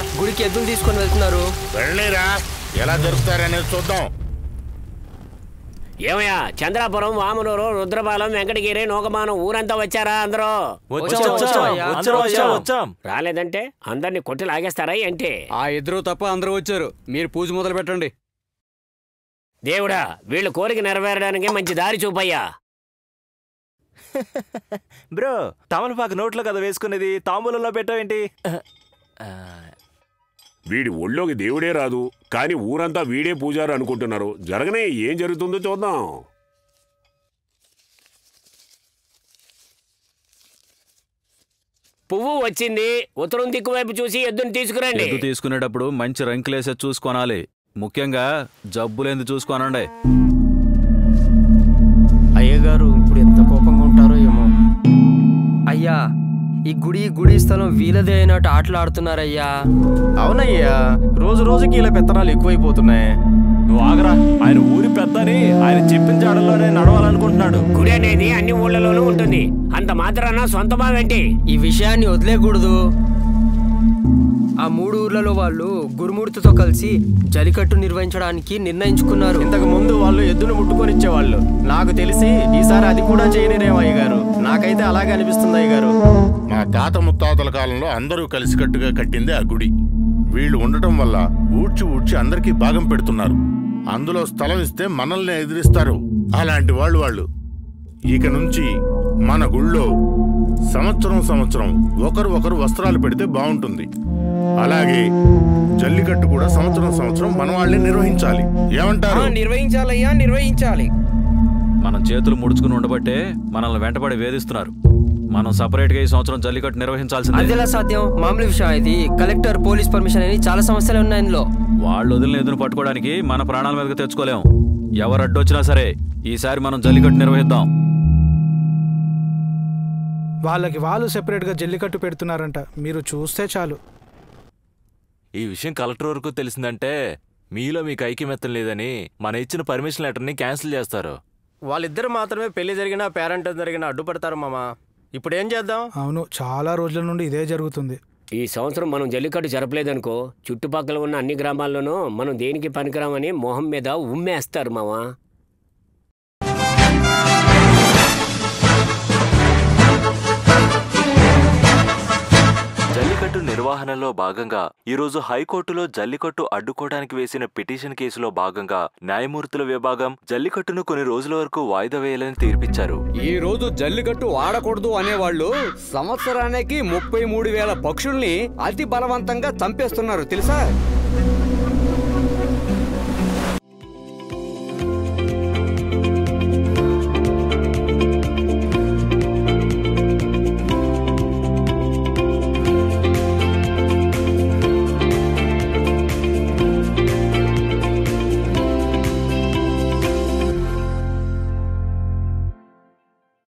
గుడికి ఎద్దులు తీసుకొని వెళ్తున్నారు వెళ్ళిరా ఎలా జరుపుతారనేది చూద్దాం ఏమయ్యా చంద్రాపురం వామనూరు రుద్రపాలెం వెంకటగిరి నూకమానం ఊరంతా వచ్చారా అందరూ వచ్చాం వచ్చాం అయ్యా. వచ్చాం వచ్చాం వచ్చాం రాలేదంటే అందరినీ కొట్టి లాగేస్తారా ఏంటి ఆ ఇద్దరు తప్ప అందరూ వచ్చారు మీరు పూజ మొదలు పెట్టండి దేవుడా వీళ్ళు కోరిక నెరవేరడానికి మంచి దారి చూపయ్యా బ్రో తమలపాకు నోట్లో కదా వేసుకునేది తాంబూలంలో పెట్టావేంటి వీడి ఒళ్ళోకి దేవుడే రాదు కానీ ఊరంతా వీడే పూజారు అనుకుంటున్నారు జరగనే ఏం జరుగుతుందో చూద్దాం పువ్వు వచ్చింది ఉత్తరం దిక్కు వైపు చూసి ఎద్దుని తీసుకురండి ఎద్దు తీసుకునేటప్పుడు మంచి రంకులేసే చూసుకోనాలి ముఖ్యంగా జబ్బులేంది చూసుకోనండి అయ్యగారు ఇప్పుడు ఎంత కోపంగా ఉంటారో ఏమో అయ్యా ఈ గుడి గుడి స్థలం వీలదే అయినట్టు ఆటలాడుతున్నారయ్యా అవునయ్యా రోజు రోజుకి ఇలా పెత్తనాలు ఎక్కువైపోతున్నాయి నువ్వు ఆగరా ఆయన ఊరి పెద్దని ఆయన చెప్పిన జాడల్లోనే నడవాలనుకుంటున్నాడు గుడి అనేది అన్ని ఊళ్ళలోనూ ఉంటుంది అంత మాత్రాన సొంత బావేంటి ఈ విషయాన్ని వదిలేకూడదు ఆ మూడు ఊర్లలో వాళ్ళు గురుమూర్తితో కలిసి జలికట్టు నిర్వహించడానికి నిర్ణయించుకున్నారు ఇంతకు ముందు వాళ్ళు ఎద్దును ముట్టుకొని ఇచ్చేవాళ్ళు నాకు తెలిసి ఈసారి అది కూడా చేయనిరేమో అయ్య గారు నాకైతే అలాగే అనిపిస్తుంది అయ్య గారు మా తాత ముత్తాతల కాలంలో అందరూ కలిసికట్టుగా కట్టిందే ఆ గుడి వీళ్ళు ఉండటం వల్ల ఊడ్చి ఊడ్చి అందరికీ భాగం పెడుతున్నారు అందులో స్థలం ఇస్తే మనల్ని ఎదిరిస్తారు అలాంటి వాళ్ళు వాళ్ళు ఇక నుంచి మన గుళ్ళో సంవత్సరం సంవత్సరం ఒకరు ఒకరు వస్త్రాలు పెడితే బాగుంటుంది అలాగే జల్లికట్టు కూడా సంవత్సరం సంవత్సరం మన వాళ్ళే నిర్వహించాలి ఏమంటారు నిర్వహించాలయ్యా నిర్వహించాలి మనం చేతులు ముడుచుకుని ఉండబట్టే మనల్ని వెంటబడి వేధిస్తున్నారు మనం సపరేట్ గా ఈ సంవత్సరం జల్లికట్టు నిర్వహించాల్సిందే అది ఎలా సాధ్యం మామూలు విషయం ఇది కలెక్టర్ పోలీస్ పర్మిషన్ అని చాలా సమస్యలు ఉన్నాయి ఇందులో వాళ్ళు వదిలిన ఎదురు పట్టుకోవడానికి మన ప్రాణాల మీదకి తెచ్చుకోలేం ఎవరు అడ్డొచ్చినా సరే ఈసారి మనం జల్లికట్టు నిర్వహిద్దాం వాళ్ళకి వాళ్ళు సెపరేట్గా జల్లికట్టు పెడుతున్నారంట మీరు చూస్తే చాలు ఈ విషయం కలెక్టర్ వరకు తెలిసిందంటే మీలో మీకు ఐక్యమెత్తం లేదని మన ఇచ్చిన పర్మిషన్ లెటర్ని క్యాన్సిల్ చేస్తారు వాళ్ళిద్దరు మాత్రమే పెళ్లి జరిగినా పేరెంట్ జరిగినా అడ్డుపడతారు మామా ఇప్పుడు ఏం చేద్దాం అవును చాలా రోజుల నుండి ఇదే జరుగుతుంది ఈ సంవత్సరం మనం జల్లికట్టు జరపలేదనుకో చుట్టుపక్కల ఉన్న అన్ని గ్రామాల్లోనూ మనం దేనికి పనికిరామని మొహం మీద ఉమ్మేస్తారు మావా జల్లికట్టు నిర్వహణలో భాగంగా ఈరోజు హైకోర్టులో జల్లికట్టు అడ్డుకోవడానికి వేసిన పిటిషన్ కేసులో భాగంగా న్యాయమూర్తుల విభాగం జల్లికట్టును కొన్ని రోజుల వరకు వాయిదా వేయాలని తీర్పిచ్చారు ఈ రోజు జల్లికట్టు ఆడకూడదు అనేవాళ్ళు సంవత్సరానికి ముప్పై మూడు వేల పక్షుల్ని అతి బలవంతంగా చంపేస్తున్నారు తెలుసా